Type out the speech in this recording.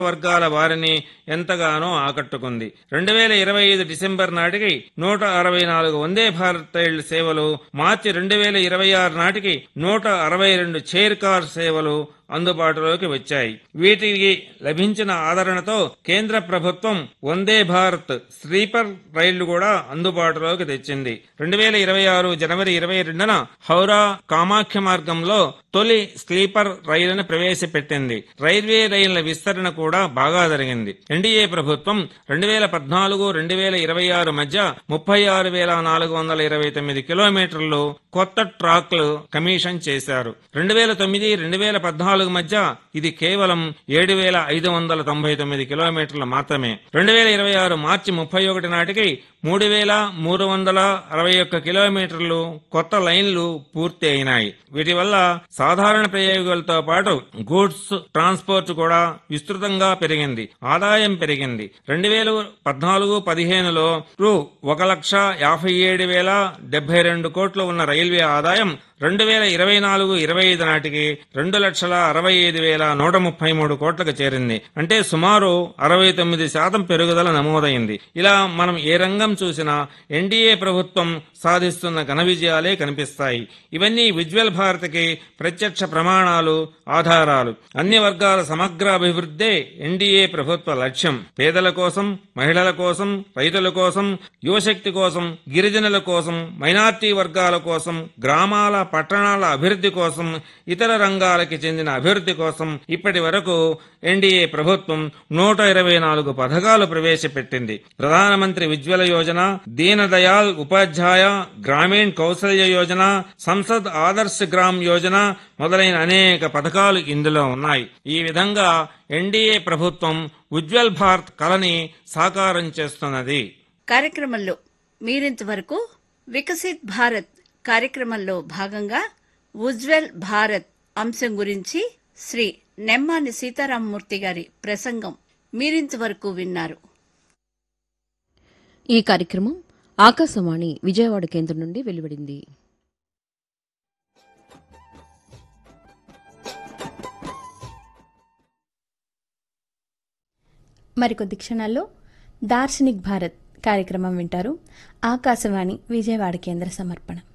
వర్గాల వారిని ఎంతగానో ఆకట్టుకుంది రెండు వేల ఇరవై ఐదు డిసెంబర్ నాటికి నూట అరవై నాలుగు వందే భారత్ రైళ్ల సేవలు మార్చి రెండు వేల ఇరవై ఆరు నాటికి నూట అరవై రెండు చైర్ కార్ సేవలు అందుబాటులోకి వచ్చాయి వీటికి లభించిన ఆదరణతో కేంద్ర ప్రభుత్వం వందే భారత్ స్లీపర్ రైళ్లు కూడా అందుబాటులోకి తెచ్చింది రెండు వేల ఇరవై ఆరు జనవరి ఇరవై రెండున హౌరా కామాఖ్య మార్గంలో తొలి స్లీపర్ రైలును ప్రవేశపెట్టింది రైల్వే రైళ్ల విస్తరణ కూడా బాగా జరిగింది ఎన్డీఏ ప్రభుత్వం రెండు వేల పద్నాలుగు రెండు వేల ఇరవై ఆరు మధ్య ముప్పై ఆరు వేల నాలుగు వందల ఇరవై తొమ్మిది కిలోమీటర్లు కొత్త ట్రాక్లు కమిషన్ చేశారు రెండు వేల తొమ్మిది రెండు వేల పద్నాలుగు మధ్య ఇది కేవలం ఏడు వేల ఐదు వందల తొంభై తొమ్మిది కిలోమీటర్లు మాత్రమే రెండు వేల ఇరవై ఆరు మార్చి ముప్పై ఒకటి నాటికి మూడు వేల మూడు వందల అరవై ఒక్క కిలోమీటర్లు కొత్త లైన్లు పూర్తి అయినాయి వీటి వల్ల సాధారణ ప్రయోగాలతో పాటు గూడ్స్ ట్రాన్స్పోర్ట్ కూడా విస్తృతంగా పెరిగింది ఆదాయం పెరిగింది రెండు వేల పద్నాలుగు పదిహేనులో రూ ఒక లక్ష యాభై ఏడు వేల డెబ్బై రెండు కోట్లు ఉన్న రైల్వే ఆదాయం రెండు వేల ఇరవై నాలుగు ఇరవై ఐదు నాటికి రెండు లక్షల అరవై ఐదు వేల నూట ముప్పై మూడు కోట్లకు చేరింది అంటే సుమారు అరవై తొమ్మిది శాతం పెరుగుదల నమోదైంది ఇలా మనం ఏ రంగం చూసినా ఎన్డీఏ ప్రభుత్వం సాధిస్తున్న ఘన విజయాలే కనిపిస్తాయి ఇవన్నీ ఉజ్వల్ భారత్కి ప్రత్యక్ష ప్రమాణాలు ఆధారాలు అన్ని వర్గాల సమగ్ర అభివృద్ధే ఎన్డీఏ ప్రభుత్వ లక్ష్యం పేదల కోసం మహిళల కోసం రైతుల కోసం యువశక్తి కోసం గిరిజనుల కోసం మైనార్టీ వర్గాల కోసం గ్రామాల పట్టణాల అభివృద్ధి కోసం ఇతర రంగాలకి చెందిన అభివృద్ధి కోసం ఇప్పటి వరకు ఎన్డీఏ ప్రభుత్వం నూట ఇరవై నాలుగు పథకాలు ప్రవేశపెట్టింది ప్రధానమంత్రి ఉజ్వల యోజన దీన్ దయాల్ ఉపాధ్యాయ గ్రామీణ్ కౌశల్య యోజన సంసద్ ఆదర్శ్ గ్రామ్ యోజన మొదలైన అనేక పథకాలు ఇందులో ఉన్నాయి ఈ విధంగా ఎన్డీఏ ప్రభుత్వం ఉజ్వల్ భారత్ కళని సాకారం చేస్తున్నది కార్యక్రమంలో మీరింతవరకు వికసిత్ భారత్ కార్యక్రమంలో భాగంగా ఉజ్వల్ భారత్ అంశం గురించి శ్రీ నెమ్మాని సీతారామమూర్తి గారి ప్రసంగం మీరింతవరకు విన్నారు ఈ కార్యక్రమం ఆకాశవాణి విజయవాడ కేంద్రం నుండి వెలువడింది మరికొద్ది క్షణాల్లో దార్శనిక్ భారత్ కార్యక్రమం వింటారు ఆకాశవాణి విజయవాడ కేంద్ర సమర్పణ